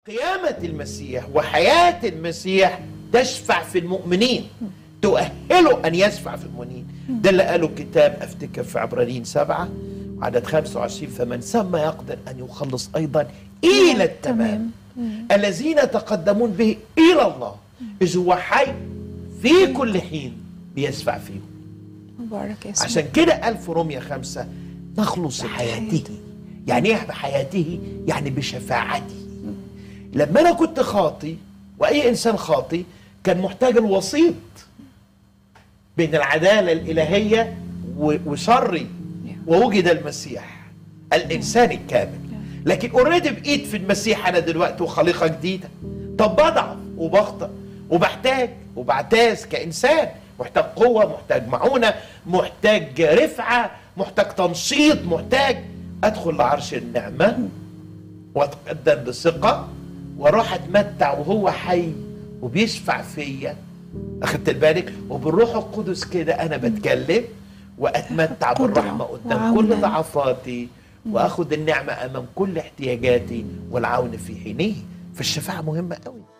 قيامة المسيح وحياة المسيح تشفع في المؤمنين تؤهله أن يشفع في المؤمنين ده اللي قاله الكتاب أفتكر في عبرانيين سبعة عدد 25 فمن ثم يقدر أن يخلص أيضا إلى التمام الذين تقدمون به إلى الله إذ هو حي في كل حين بيشفع فيهم مبارك اسمك عشان كده قال في روميا خمسة نخلص بحياته يعني ايه بحياته يعني بشفاعته لما انا كنت خاطي واي انسان خاطي كان محتاج الوسيط بين العدالة الإلهية و- وشري ووجد المسيح الإنسان الكامل لكن اوريدي بقيت في المسيح أنا دلوقتي وخليقة جديدة طب بضعف وبخطأ وبحتاج وبعتاز كإنسان محتاج قوة محتاج معونة محتاج رفعة محتاج تنشيط محتاج أدخل لعرش النعمة واتقدم بثقة واروح اتمتع وهو حي وبيشفع فيا اخدت بالك وبالروح القدس كده انا بتكلم واتمتع قدرة بالرحمه قدام وعونا. كل ضعفاتي واخد النعمه امام كل احتياجاتي والعون في حينه فالشفاعه مهمه قوي